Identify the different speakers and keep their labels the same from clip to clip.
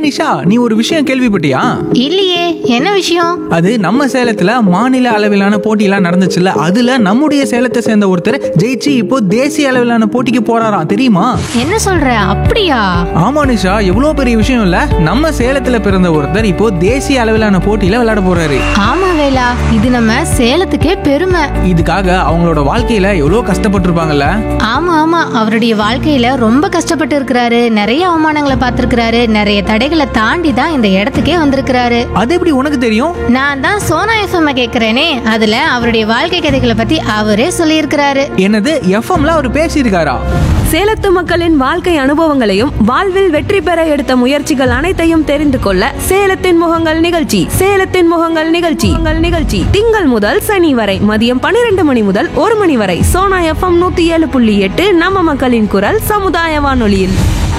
Speaker 1: நிஷா நீ ஒரு விஷயம் கேள்விப்பட்டியா
Speaker 2: இல்லையே என்ன விஷயம்
Speaker 1: அது நம்ம சேலத்துல மாநில அளவிலான போட்டியெல்லாம் நடந்துச்சுல்ல அதுல நம்முடைய சேலத்தை சேர்ந்த ஒருத்தர் ஜெயிச்சு இப்போ தேசிய அளவிலான போட்டிக்கு போறாராம் தெரியுமா
Speaker 2: என்ன சொல்ற அப்படியா
Speaker 1: ஆமா நிஷா எவ்வளோ பெரிய விஷயம் இல்ல நம்ம சேலத்துல பிறந்த ஒருத்தர் இப்போ தேசிய அளவிலான போட்டியில விளையாட போறாரு
Speaker 2: ஆமா வேலா இது நம்ம சேலத்துக்கே பெருமை
Speaker 1: இதுக்காக அவங்களோட வாழ்க்கையில எவ்வளோ கஷ்டப்பட்டிருப்பாங்கல்ல
Speaker 2: ஆமா ஆமா அவருடைய வாழ்க்கையில ரொம்ப கஷ்டப்பட்டு இருக்கிறாரு நிறைய அவமானங்களை பார்த்திருக்கிறாரு நிறைய தடைகளை தாண்டி தான் இந்த இடத்துக்கே வந்திருக்கிறாரு
Speaker 1: அது எப்படி உனக்கு தெரியும்
Speaker 2: நான் தான் சோனா எஃப்எம் கேக்குறேனே அதுல அவருடைய வாழ்க்கை கதைகளை பத்தி அவரே சொல்லியிருக்கிறாரு
Speaker 1: என்னது எஃப்எம்ல அவர் பேசியிருக்காரா
Speaker 3: சேலத்து மக்களின் வாழ்க்கை அனுபவங்களையும் வாழ்வில் வெற்றி பெற எடுத்த முயற்சிகள் அனைத்தையும் தெரிந்து கொள்ள சேலத்தின் முகங்கள் நிகழ்ச்சி சேலத்தின் முகங்கள் நிகழ்ச்சி உங்கள் நிகழ்ச்சி திங்கள் முதல் சனி வரை மதியம் பன்னிரண்டு மணி முதல் ஒரு மணி வரை சோனா எஃப்எம் நூத்தி ஏழு புள்ளி எட்டு நம்ம மக்களின் குரல் சமுதாய வானொலியில்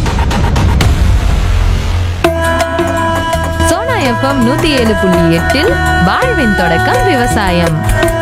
Speaker 4: சோனா எஃப்எம் நூத்தி ஏழு புள்ளி எட்டில் வாழ்வின் தொடக்கம் விவசாயம்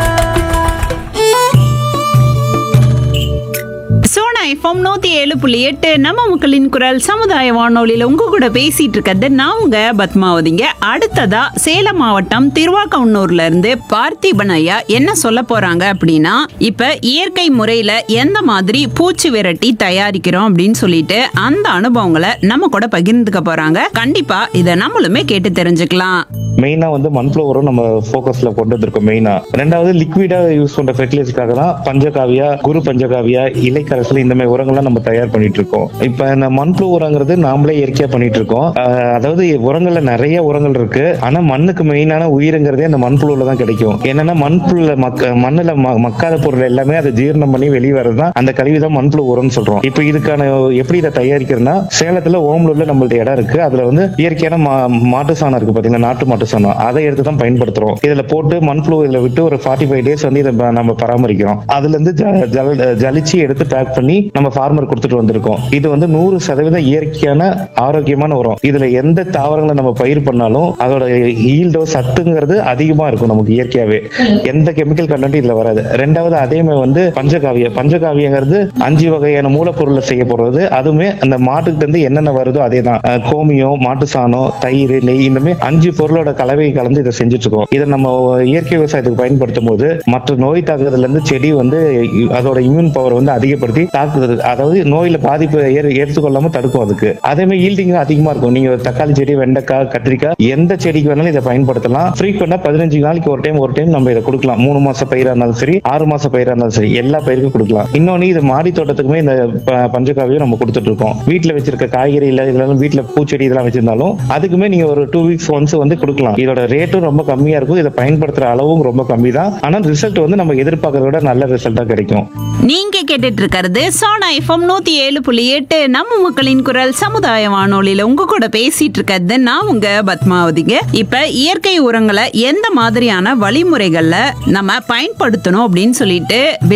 Speaker 5: சோனா எஃப்எம் நூத்தி ஏழு புள்ளி எட்டு நம்ம மக்களின் குரல் சமுதாய வானொலியில உங்க கூட பேசிட்டு இருக்கிறது நான் உங்க பத்மாவதிங்க அடுத்ததா சேலம் மாவட்டம் திருவாக்கவுன்னூர்ல இருந்து பார்த்திபன் ஐயா என்ன சொல்ல போறாங்க அப்படின்னா இப்ப இயற்கை முறையில எந்த மாதிரி பூச்சி விரட்டி தயாரிக்கிறோம் அப்படின்னு சொல்லிட்டு அந்த அனுபவங்களை நம்ம கூட பகிர்ந்துக்க போறாங்க கண்டிப்பா இதை நம்மளுமே கேட்டு தெரிஞ்சுக்கலாம்
Speaker 6: மெயினா வந்து மண்புழு உரம் நம்ம ஃபோக்கஸ்ல கொண்டு வந்திருக்கோம் மெயினா ரெண்டாவது லிக்விடா யூஸ் பண்ற ஃபெர்டிலைசருக்காக தான் பஞ்சகாவியா குரு பஞ்சகாவியா இலைக்கரசல் இந்த மாதிரி உரங்கள்லாம் நம்ம தயார் பண்ணிட்டு இருக்கோம் இப்ப இந்த மண்புழு உரங்கிறது நாமளே இயற்கையா பண்ணிட்டு இருக்கோம் ஆஹ் அதாவது உரங்கள்ல நிறைய உரங்கள் இருக்கு ஆனா மண்ணுக்கு மெயினான உயிரிங்கிறதே அந்த மண்புழுல தான் கிடைக்கும் என்னன்னா மண்புழுல மக்க மண்ணுல ம- மக்காத பொருள் எல்லாமே அதை ஜீரணம் பண்ணி வெளியே வரதுதான் அந்த கழிவு தான் மண்புழு உரம்னு சொல்றோம் இப்போ இதுக்கான எப்படி இதை தயாரிக்கிறதுனா சேலத்துல ஓமலூர்ல நம்மள்ட்ட இடம் இருக்கு அதுல வந்து இயற்கையான மா- மாட்டு சாணம் இருக்கு பாத்தீங்களா நாட்டு மாட்டு சாணம் அதை எடுத்து தான் பயன்படுத்துறோம் இதுல போட்டு மண்புழு இதுல விட்டு ஒரு ஃபார்ட்டி ஃபைவ் டேஸ் வந்து இதை ப- நம்ம பராமரிக்கிறோம் அதுல இருந்து ஜ- ஜல- ஜலிச்சு எடுத்து பேக் பண்ணி நம்ம ஃபார்மர் கொடுத்துட்டு வந்திருக்கோம் இது வந்து நூறு சதவீதம் இயற்கையான ஆரோக்கியமான உரம் இதுல எந்த தாவரங்களை நம்ம பயிர் பண்ணாலும் அதோட ஈல்டோ சத்துங்கிறது அதிகமா இருக்கும் நமக்கு இயற்கையாவே எந்த கெமிக்கல் கண்டென்ட் இதுல வராது ரெண்டாவது அதே மாதிரி வந்து பஞ்சகாவிய பஞ்சகாவியங்கிறது அஞ்சு வகையான மூலப்பொருள்ல செய்யப்படுறது அதுவுமே அந்த மாட்டுக்கிட்ட இருந்து என்னென்ன வருதோ அதே தான் கோமியம் மாட்டு சாணம் தயிர் நெய் இந்த மாதிரி அஞ்சு பொருளோட கலவையை கலந்து இதை செஞ்சுட்டு இருக்கோம் இதை நம்ம இயற்கை விவசாயத்துக்கு பயன்படுத்தும் போது மற்ற நோய் தாக்குதல்ல இருந்து செடி வந்து அதோட இம்யூன் பவர் வந்து அதிகப்படுத்தி தாக்குதல் அதாவது நோயில பாதிப்பு ஏற்- ஏற்றுக்கொள்ளாம தடுக்கும் அதுக்கு அதே மாதிரி ஈல்டிங் அதிகமா இருக்கும் நீங்க தக்காளி செடி வெண்டைக்காய் கத்திரிக்காய் எந்த செடிக்கு வேணாலும் இதை பயன்படுத்தலாம் ஃப்ரீக்வெண்டா பதினஞ்சு நாளைக்கு ஒரு டைம் ஒரு டைம் நம்ம இதை கொடுக்கலாம் மூணு மாச பயிரா இருந்தாலும் சரி ஆறு மாச பயிரா இருந்தாலும் சரி எல்லா பயிருக்கும் கொடுக்கலாம் இன்னொன்னு இது மாடி தோட்டத்துக்குமே இந்த ப- பஞ்சகாவியம் நம்ம கொடுத்துட்டு இருக்கோம் வீட்டுல வச்சிருக்க காய்கறி இல்ல இதெல்லாம் வீட்டுல பூச்செடி இதெல்லாம் வச்சிருந்தாலும் அதுக்குமே நீங்க ஒரு டூ வீக்ஸ் ஒன்ஸ் வந்து கொடுக்கலாம் இதோட ரேட்டும் ரொம்ப கம்மியா இருக்கும் இதை பயன்படுத்துற அளவும் ரொம்ப கம்மி தான் ஆனா ரிசல்ட் வந்து நம்ம எதிர்பார்க்கறத விட நல்ல ரிசல்ட்டா கிடைக்கும்
Speaker 5: நீங்க கேட்டுட்டு இருக்கிறது சோனா எஃப்எம் நூத்தி ஏழு புள்ளி எட்டு நம்ம மக்களின் குரல் சமுதாய வானொலியில உங்க கூட பேசிட்டு இருக்கிறது நான் உங்க பத்மாவதிங்க இப்ப இயற்கை உரங்களை எந்த மாதிரியான வழிமுறைகள்ல நம்ம பயன்படுத்தணும் அப்படின்னு சொல்லிட்டு